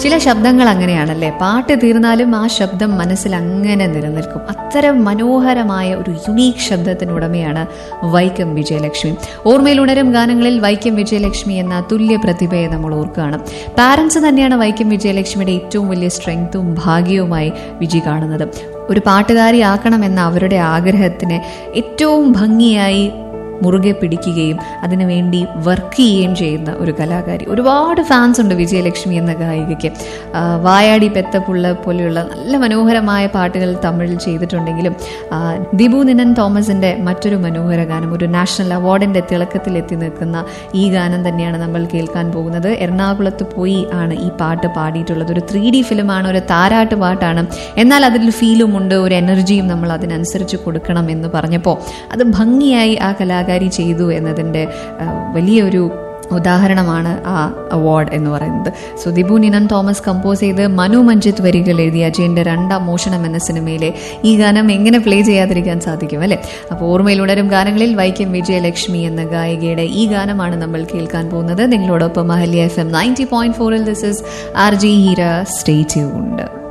ചില ശബ്ദങ്ങൾ അങ്ങനെയാണല്ലേ പാട്ട് തീർന്നാലും ആ ശബ്ദം മനസ്സിൽ അങ്ങനെ നിലനിൽക്കും അത്തരം മനോഹരമായ ഒരു യുണീക്ക് ശബ്ദത്തിനുടമയാണ് വൈക്കം വിജയലക്ഷ്മി ഓർമ്മയിൽ ഉണരും ഗാനങ്ങളിൽ വൈക്കം വിജയലക്ഷ്മി എന്ന തുല്യ പ്രതിഭയെ നമ്മൾ ഓർക്കുകയാണ് പാരൻസ് തന്നെയാണ് വൈക്കം വിജയലക്ഷ്മിയുടെ ഏറ്റവും വലിയ സ്ട്രെങ്ത്തും ഭാഗ്യവുമായി വിജി കാണുന്നത് ഒരു പാട്ടുകാരിയാക്കണമെന്ന അവരുടെ ആഗ്രഹത്തിന് ഏറ്റവും ഭംഗിയായി മുറുകെ പിടിക്കുകയും അതിനുവേണ്ടി വർക്ക് ചെയ്യുകയും ചെയ്യുന്ന ഒരു കലാകാരി ഒരുപാട് ഫാൻസ് ഉണ്ട് വിജയലക്ഷ്മി എന്ന ഗായികയ്ക്ക് ആ, വായാടി പെത്തപ്പുള്ള പോലെയുള്ള നല്ല മനോഹരമായ പാട്ടുകൾ തമിഴിൽ ചെയ്തിട്ടുണ്ടെങ്കിലും ആ, ദിബു നിനൻ തോമസിന്റെ മറ്റൊരു മനോഹര ഗാനം ഒരു നാഷണൽ അവാർഡിന്റെ തിളക്കത്തിൽ എത്തി നിൽക്കുന്ന ഈ ഗാനം തന്നെയാണ് നമ്മൾ കേൾക്കാൻ പോകുന്നത് എറണാകുളത്ത് പോയി ആണ് ഈ പാട്ട് പാടിയിട്ടുള്ളത് ഒരു ത്രീ ഡി ഫിലിമാണ് ഒരു താരാട്ട് പാട്ടാണ് എന്നാൽ അതിൽ ഫീലും ഉണ്ട് ഒരു എനർജിയും നമ്മൾ അതിനനുസരിച്ച് കൊടുക്കണം എന്ന് പറഞ്ഞപ്പോൾ അത് ഭംഗിയായി ആ കലാകാരി ചെയ്തു എന്നതിൻ്റെ ആ, വലിയൊരു ഉദാഹരണമാണ് ആ അവാർഡ് എന്ന് പറയുന്നത് സോ ദിബു നിനൻ തോമസ് കമ്പോസ് ചെയ്ത് മനു മഞ്ജിത്ത് വരികൾ എഴുതിയ അജയന്റെ രണ്ടാം മോഷണം എന്ന സിനിമയിലെ ഈ ഗാനം എങ്ങനെ പ്ലേ ചെയ്യാതിരിക്കാൻ സാധിക്കും അല്ലേ അപ്പോൾ ഓർമ്മയിൽ ഉണരും ഗാനങ്ങളിൽ വൈക്കം വിജയലക്ഷ്മി എന്ന ഗായികയുടെ ഈ ഗാനമാണ് നമ്മൾ കേൾക്കാൻ പോകുന്നത് നിങ്ങളോടൊപ്പം Ahalya F M ninety point ഫോറിൽ this is R G Heera stay tuned